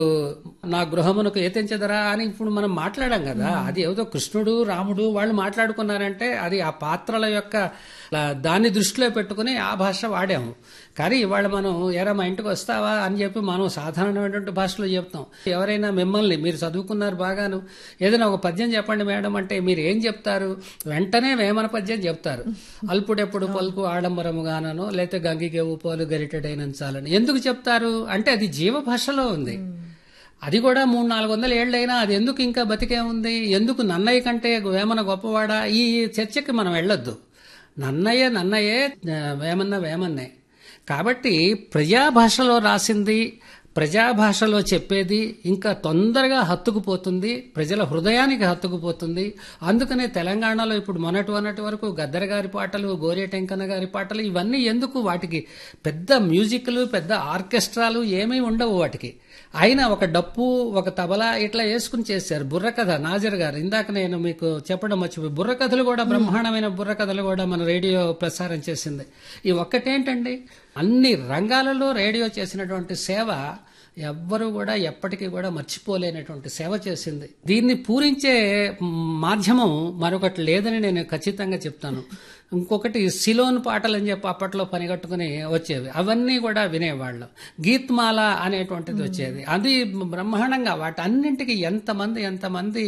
నా గృహమునకు ఏతించదరా అని ఇప్పుడు మనం మాట్లాడాం కదా అది ఏదో కృష్ణుడు రాముడు వాళ్ళు మాట్లాడుకున్నారంటే అది ఆ పాత్రల యొక్క ఆ, దాన్ని దృష్టిలో పెట్టుకుని ఆ భాష వాడాము కానీ ఇవాళ మనం ఎరా మా ఇంటికి వస్తావా అని చెప్పి మనం సాధారణమైనటువంటి భాషలో చెప్తాం ఎవరైనా మిమ్మల్ని మీరు చదువుకున్నారు బాగాను ఏదైనా ఒక పద్యం చెప్పండి మేడం అంటే మీరు ఏం చెప్తారు వెంటనే వేమన పద్యం చెప్తారు అల్పుడెప్పుడు పలుకు ఆడంబరముగానను లేకపోతే గంగిగేవు పోలు గరిటెడైనంచాలని ఎందుకు చెప్తారు అంటే అది జీవ భాషలో ఉంది అది కూడా మూడు నాలుగు వందల ఏళ్ళైనా అది ఎందుకు ఇంకా బతికే ఉంది ఎందుకు నన్నయ్య కంటే వేమన గొప్పవాడా ఈ చర్చకి మనం వెళ్ళొద్దు నన్నయ్య నన్నయ్యే ఆ, వేమన్న వేమన్నే కాబట్టి ప్రజాభాషలో రాసింది ప్రజాభాషలో చెప్పేది ఇంకా తొందరగా హత్తుకుపోతుంది ప్రజల హృదయానికి హత్తుకుపోతుంది అందుకనే తెలంగాణలో ఇప్పుడు మొన్నటి మొన్నటి వరకు గద్దర గారి పాటలు గోరేటెంకన్న గారి పాటలు ఇవన్నీ ఎందుకు వాటికి పెద్ద మ్యూజిక్లు పెద్ద ఆర్కెస్ట్రాలు ఏమీ ఉండవు వాటికి అయినా ఒక డప్పు ఒక తబలా ఇట్లా వేసుకుని చేశారు బుర్రకథ నాజర్ గారు ఇందాక నేను మీకు చెప్పడం మర్చిపోయి బుర్రకథలు కూడా బ్రహ్మాండమైన బుర్రకథలు కూడా మన రేడియో ప్రసారం చేసింది ఈ ఒక్కటేంటండి అన్ని రంగాలలో రేడియో చేసినటువంటి సేవ ఎవ్వరూ కూడా ఎప్పటికీ కూడా మర్చిపోలేనటువంటి సేవ చేసింది దీన్ని పూరించే మాధ్యమం మరొకటి లేదని నేను ఖచ్చితంగా చెప్తాను ఇంకొకటి సిలోన్ పాటలు అని చెప్పి అప్పట్లో పనిగట్టుకుని వచ్చేవి అవన్నీ కూడా వినేవాళ్ళం గీత్మాల అనేటువంటిది వచ్చేది అది బ్రహ్మాండంగా వాటి అన్నింటికి ఎంతమంది ఎంతమంది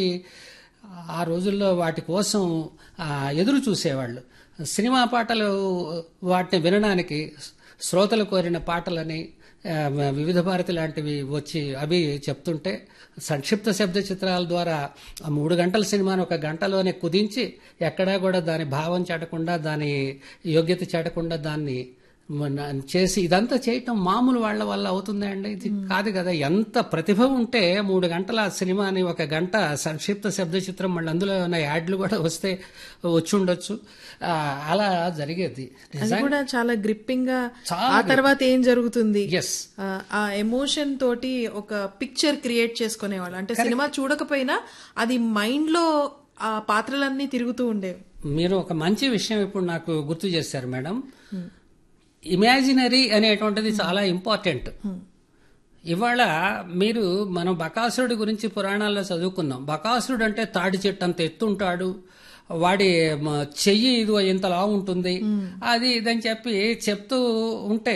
ఆ రోజుల్లో వాటి కోసం ఆ, ఎదురు చూసేవాళ్ళు సినిమా పాటలు వాటిని వినడానికి శ్రోతలు కోరిన పాటలని ఆ, వివిధ భారతి లాంటివి వచ్చి అవి చెప్తుంటే సంక్షిప్త శబ్ద చిత్రాల ద్వారా ఆ మూడు గంటల సినిమాను ఒక గంటలోనే కుదించి ఎక్కడా కూడా దాని భావం చెడకుండా దాని యోగ్యత చెడకుండా దాన్ని మన- చేసి ఇదంతా చేయటం మామూలు వాళ్ళ వల్ల అవుతుందా అండి ఇది కాదు కదా ఎంత ప్రతిభ ఉంటే మూడు గంటల సినిమాని ఒక గంట సంక్షిప్త శబ్ద చిత్రం మళ్ళీ అందులో ఉన్న యాడ్లు కూడా వస్తే వచ్చి ఉండొచ్చు ఆ, అలా జరిగేది అది కూడా చాలా గ్రిప్పింగ్ గా చాలా ఆ తర్వాత ఏం జరుగుతుంది ఎస్ ఆ, ఆ ఎమోషన్ తోటి ఒక పిక్చర్ క్రియేట్ చేసుకునేవాళ్ళు అంటే సినిమా చూడకపోయినా అది మైండ్ లో ఆ పాత్రలన్నీ తిరుగుతూ ఉండేవి మీరు ఒక మంచి విషయం ఇప్పుడు నాకు గుర్తు చేశారు మేడం ఇమాజినరీ అనేటువంటిది చాలా ఇంపార్టెంట్ ఇవాళ మీరు మనం బకాసురుడి గురించి పురాణాల్లో చదువుకున్నాం బకాసురుడు అంటే తాడి చెట్టు అంత ఎత్తుంటాడు వాడి మ, చెయ్యి ఇది ఇంతలా ఉంటుంది అది ఇదని చెప్పి చెప్తూ ఉంటే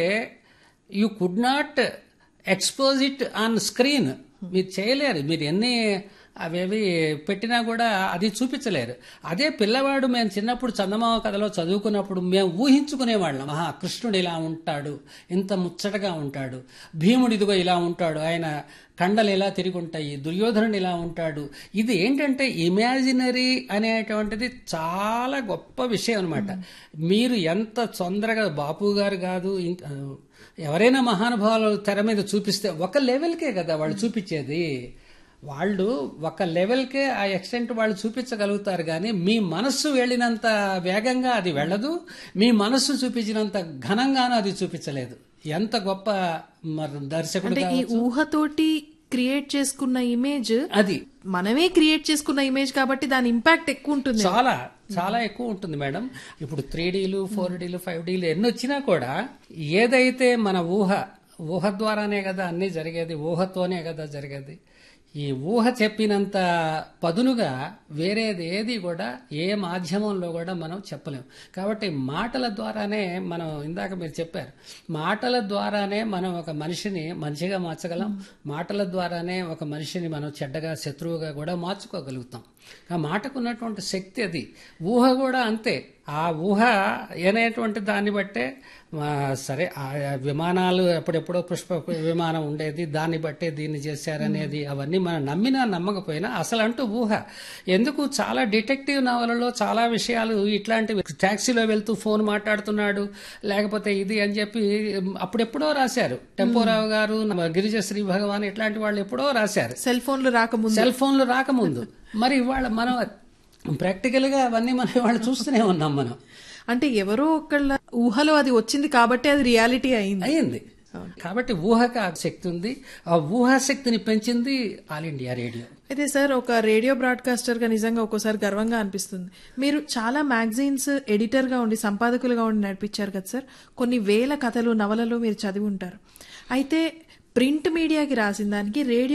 you could not expose it on screen మీరు చేయలేరు మీరు ఎన్ని అవేవి పెట్టినా కూడా అది చూపించలేరు అదే పిల్లవాడు మేము చిన్నప్పుడు చందమామ కథలో చదువుకున్నప్పుడు మేము ఊహించుకునేవాళ్ళం ఆహా కృష్ణుడు ఇలా ఉంటాడు ఇంత ముచ్చటగా ఉంటాడు భీముడు ఇదిగో ఇలా ఉంటాడు ఆయన కండలు ఇలా తిరిగి ఉంటాయి దుర్యోధనుడు ఇలా ఉంటాడు ఇది ఏంటంటే ఇమాజినరీ అనేటువంటిది చాలా గొప్ప విషయం అనమాట మీరు ఎంత తొందరగా బాపు గారు కాదు ఇంక- ఎవరైనా మహానుభావులు తెర మీద చూపిస్తే ఒక లెవెల్కే కదా వాళ్ళు చూపించేది వాళ్ళు ఒక లెవెల్కే ఆ ఎక్స్టెంట్ వాళ్ళు చూపించగలుగుతారు కానీ మీ మనస్సు వెళ్ళినంత వేగంగా అది వెళ్ళదు మీ మనస్సు చూపించినంత ఘనంగానూ అది చూపించలేదు ఎంత గొప్ప మరి దర్శకుడు అంటే ఈ ఊహతోటి క్రియేట్ చేసుకున్న ఇమేజ్ అది మనమే క్రియేట్ చేసుకున్న ఇమేజ్ కాబట్టి దాని ఇంపాక్ట్ ఎక్కువ ఉంటుంది చాలా చాలా ఎక్కువ ఉంటుంది మేడం ఇప్పుడు త్రీ డీలు ఫోర్ డీలు ఫైవ్ డీలు ఎన్ని వచ్చినా కూడా ఏదైతే మన ఊహ ఊహ ద్వారానే కదా అన్నీ జరిగేది ఊహతోనే కదా జరిగేది ఈ ఊహ చెప్పినంత పదునుగా వేరేది ఏది కూడా ఏ మాధ్యమంలో కూడా మనం చెప్పలేం కాబట్టి మాటల ద్వారానే మనం ఇందాక మీరు చెప్పారు మాటల ద్వారానే మనం ఒక మనిషిని మంచిగా మార్చగలం మాటల ద్వారానే ఒక మనిషిని మనం చెడ్డగా శత్రువుగా కూడా మార్చుకోగలుగుతాం ఆ మాటకు ఉన్నటువంటి శక్తి అది ఊహ కూడా అంతే ఆ ఊహ అనేటువంటి దాన్ని బట్టే ఆ, సరే ఆ విమానాలు ఎప్పుడెప్పుడో పుష్ప విమానం ఉండేది దాన్ని బట్టే దీన్ని చేశారనేది అవన్నీ మనం నమ్మినా నమ్మకపోయినా అసలు అంటూ ఊహ ఎందుకు చాలా డిటెక్టివ్ నవలలో చాలా విషయాలు ఇట్లాంటివి ట్యాక్సీలో వెళ్తూ ఫోన్ మాట్లాడుతున్నాడు లేకపోతే ఇది అని చెప్పి అప్పుడెప్పుడో రాశారు టెంపోరావు గారు గిరిజ శ్రీ భగవాన్ ఇట్లాంటి వాళ్ళు ఎప్పుడో రాశారు సెల్ ఫోన్లు రాకముందు సెల్ ఫోన్లు రాకముందు మరి ఇవాళ మనం ప్రాక్టికల్ గా అవన్నీ మనం ఇవాళ చూస్తూనే ఉన్నాం మనం అంటే ఎవరో ఒకళ్ళ ఊహలో అది వచ్చింది కాబట్టి అది రియాలిటీ అయింది అయింది కాబట్టి ఊహకు ఆ శక్తి ఉంది ఆ ఊహాశక్తిని పెంచింది ఆల్ ఇండియా రేడియో అయితే సార్ ఒక రేడియో బ్రాడ్కాస్టర్ గా నిజంగా ఒక్కోసారి గర్వంగా అనిపిస్తుంది మీరు చాలా మ్యాగజైన్స్ ఎడిటర్ గా ఉండి సంపాదకులుగా ఉండి నడిపించారు కదా సార్ కొన్ని వేల కథలు నవలలు మీరు చదివి ఉంటారు అయితే ప్రింట్ మీడియాకి రాసిన దానికి రేడియో